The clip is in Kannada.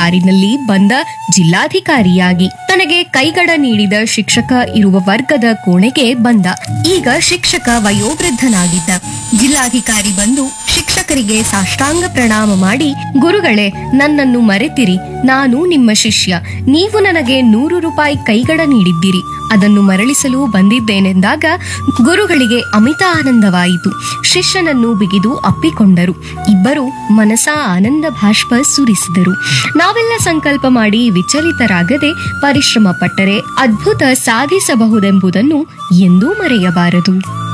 ಕಾರಿನಲ್ಲಿ ಬಂದ ಜಿಲ್ಲಾಧಿಕಾರಿಯಾಗಿ ತನಗೆ ಕೈಗಡ ನೀಡಿದ ಶಿಕ್ಷಕ ಇರುವ ವರ್ಗದ ಕೋಣೆಗೆ ಬಂದ ಈಗ ಶಿಕ್ಷಕ ವಯೋವೃದ್ಧನಾಗಿದ್ದ ಜಿಲ್ಲಾಧಿಕಾರಿ ಬಂದು ಶಿಕ್ಷಕರಿಗೆ ಸಾಷ್ಟಾಂಗ ಪ್ರಣಾಮ ಮಾಡಿ ಗುರುಗಳೇ ನನ್ನನ್ನು ಮರೆತಿರಿ ನಾನು ನಿಮ್ಮ ಶಿಷ್ಯ ನೀವು ನನಗೆ ನೂರು ರೂಪಾಯಿ ಕೈಗಡ ನೀಡಿದ್ದೀರಿ ಅದನ್ನು ಮರಳಿಸಲು ಬಂದಿದ್ದೇನೆಂದಾಗ ಗುರುಗಳಿಗೆ ಅಮಿತ ಆನಂದವಾಯಿತು ಶಿಷ್ಯನನ್ನು ಬಿಗಿದು ಅಪ್ಪಿಕೊಂಡರು ಇಬ್ಬರು ಮನಸ ಆನಂದ ಭಾಷ್ಪ ಸುರಿಸಿದರು ನಾವೆಲ್ಲ ಸಂಕಲ್ಪ ಮಾಡಿ ವಿಚಲಿತರಾಗದೆ ಪರಿಶ್ರಮ ಪಟ್ಟರೆ ಅದ್ಭುತ ಸಾಧಿಸಬಹುದೆಂಬುದನ್ನು ಎಂದೂ ಮರೆಯಬಾರದು